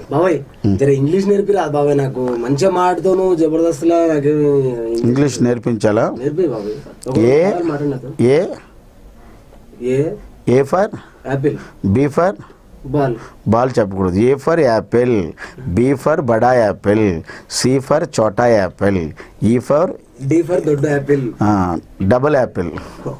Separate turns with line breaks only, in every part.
బాబాయ్ జర ఇంగ్లీష్ నేర్పిరా బాబాయ్ నాకు మంచిగా మాటతోను జబర్దస్త్లా నాకు
ఇంగ్లీష్ నేర్పించాలా
నేర్పి బాబాయ్ ఒక
ఏ
మాటలు మాట్లాడు నాతో.
A
A
A for
apple
B for
ball
ball చెప్పకూడదు A for apple B for బడా యాపిల్ సి ఫర్ చోటా apple E for
D for దొడ్డు apple
double apple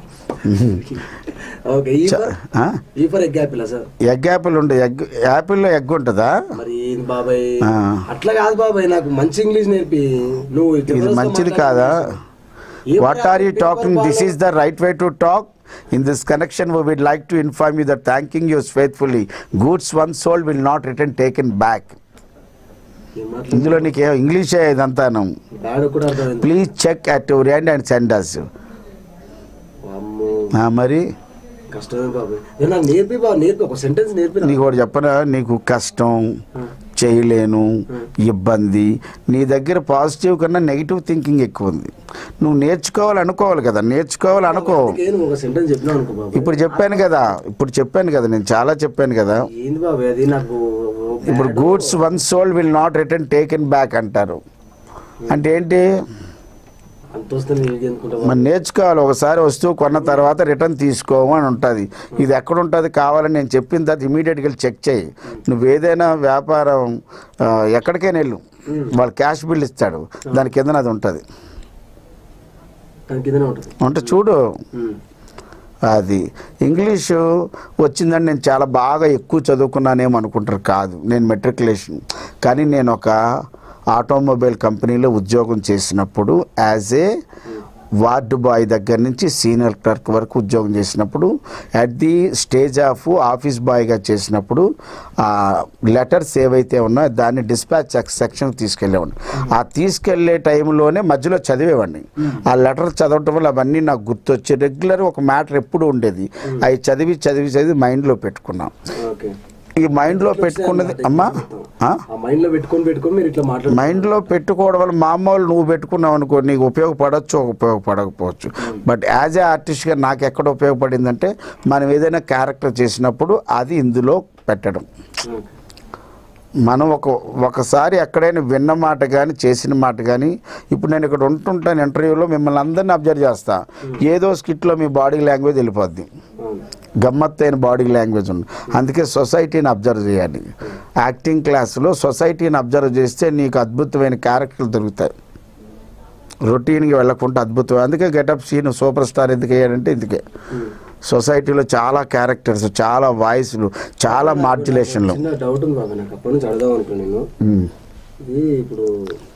okay E for
ఆ?
E for egg apple sir
egg apple ఉంటుంది egg యాపిల్లో egg ఉంటుందా
మరి ఏంది బాబాయ్
ఆ.
అట్లా కాదు బాబాయ్ నాకు మంచి ఇంగ్లీష్ నేర్పి నువ్వు
ఇది
జబర్దస్త్గా
మంచిది
మాట్లాడు.
కాదా
ఏ
what are you
paper
talking this
ball
is the right way to talk in this connection we would like to inform you that thanking yours faithfully goods once sold will not return taken back
ఏం మాట్లాడు-
ఇందులో నీకే ఇంగ్లీషే ఇదంతాను
bad కూడా అర్థమైంది
please check at your end and send us
అమ్మో
మరి
కష్టమే బాబాయ్ ఏ నాకు నేర్పి బాబు నేర్పి ఒక సెంటెన్స్ నేర్పి
నీకు ఒకటి చెప్పనా నీకు కష్టం చేయలేను ఇబ్బంది నీ దగ్గర పాజిటివ్ కన్నా నెగిటివ్ థింకింగ్ ఎక్కువ ఉంది నువ్వు నేర్చుకోవాలి అనుకోవాలి కదా నేర్చుకోవాలి అనుకో
అందుకే నువ్వు ఒక సెంటెన్స్ చెప్పినావు అనుకో బాబాయ్
ఇప్పుడు చెప్పాను కదా ఇప్పుడు చెప్పాను కదా నేను చాలా చెప్పాను కదా
ఏంది బాబాయ్ అది నాకు
ఇప్పుడు goods once sold will not return taken back అంటారు అంటే ఏంటి
అంత వస్తే నేను ఇది అనుకుంటా
మనం నేర్చుకోవాలి ఒకసారి వస్తువు కొన్న తర్వాత రిటర్న్ తీసుకోము అని ఉంటుంది ఇది ఎక్కడ ఉంటుంది కావాలని నేను చెప్పిన తర్వాత ఇమీడియట్గా వెళ్ళి చెక్ చేయి నువ్వు ఏదైనా వ్యాపారం ఆ, ఎక్కడికైనా వెళ్ళు వాళ్ళు క్యాష్ బిల్ ఇస్తాడు దాని కింద అది ఉంటుంది
దాని కిందనే ఉంటుంది
అంటే చూడు
ఉమ్.
అది ఇంగ్లీషు వచ్చిందని నేను చాలా బాగా ఎక్కువ చదువుకున్నానేమో అనుకుంటారు కాదు నేను మెట్రికులేషన్ కానీ నేను ఒక ఆటోమొబైల్ కంపెనీలో ఉద్యోగం చేసినప్పుడు యాజ్ ఏ వార్డు బాయ్ దగ్గర నుంచి సీనియర్ క్లర్క్ వరకు ఉద్యోగం చేసినప్పుడు at the stage of office బాయ్గా చేసినప్పుడు ఆ లెటర్స్ ఏవైతే ఉన్నాయో దాన్ని డిస్పాచ్ సెక్షన్కి తీసుకెళ్ళేవాడిని ఆ తీసుకెళ్లే టైంలోనే మధ్యలో చదివేవాడిని ఆ లెటర్ చదవటం వల్ల అవన్నీ నాకు గుర్తొచ్చి రెగ్యులర్ ఒక మ్యాటర్ ఎప్పుడు ఉండేది అవి చదివి చదివి చదివి మైండ్లో పెట్టుకున్నాం
ఓకే
ఈ మైండ్లో పెట్టుకున్నది అమ్మా ఆ?
ఆ మైండ్ లో పెట్టుకొని పెట్టుకొని మీరు ఇట్లా మాట్లాడు
మైండ్లో పెట్టుకోవడం వల్ల మామూలు నువ్వు పెట్టుకున్నావు అనుకో నీకు ఉపయోగపడవచ్చు ఉపయోగపడకపోవచ్చు బట్ యాజ్ ఏ ఆర్టిస్ట్గా నాకు ఎక్కడ ఉపయోగపడిందంటే మనం ఏదైనా క్యారెక్టర్ చేసినప్పుడు అది ఇందులో పెట్టడం
ఓకే.
మనం ఒక ఒకసారి ఎక్కడైనా విన్న మాట కానీ చేసిన మాట కానీ ఇప్పుడు నేను ఇక్కడ ఉంటుంటాను ఇంటర్వ్యూలో మిమ్మల్ని అందరినీ అబ్జర్వ్ చేస్తా ఏదో స్కిట్లో మీ బాడీ లాంగ్వేజ్ వెళ్ళిపోద్ది
అవును.
గమ్మత్తైన బాడీ లాంగ్వేజ్ ఉంది అందుకే సొసైటీని అబ్జర్వ్ చేయాలి యాక్టింగ్ క్లాస్లో సొసైటీని అబ్జర్వ్ చేస్తే నీకు అద్భుతమైన క్యారెక్టర్లు దొరుకుతాయి రొటీన్గా వెళ్ళకుండా అద్భుతం అందుకే గెటప్ సీన్ సూపర్ స్టార్ ఎందుకు అయ్యాడంటే ఇందుకే
ఉమ్.
సొసైటీలో చాలా క్యారెక్టర్స్ చాలా వాయిస్లు చాలా మాడ్యులేషన్లు
చిన్న డౌట్ ఉంది బాబా నాకు అప్పటి నుంచి అడదాం అనుకున్నాను నేను
ఉమ్.
ఇది ఇప్పుడు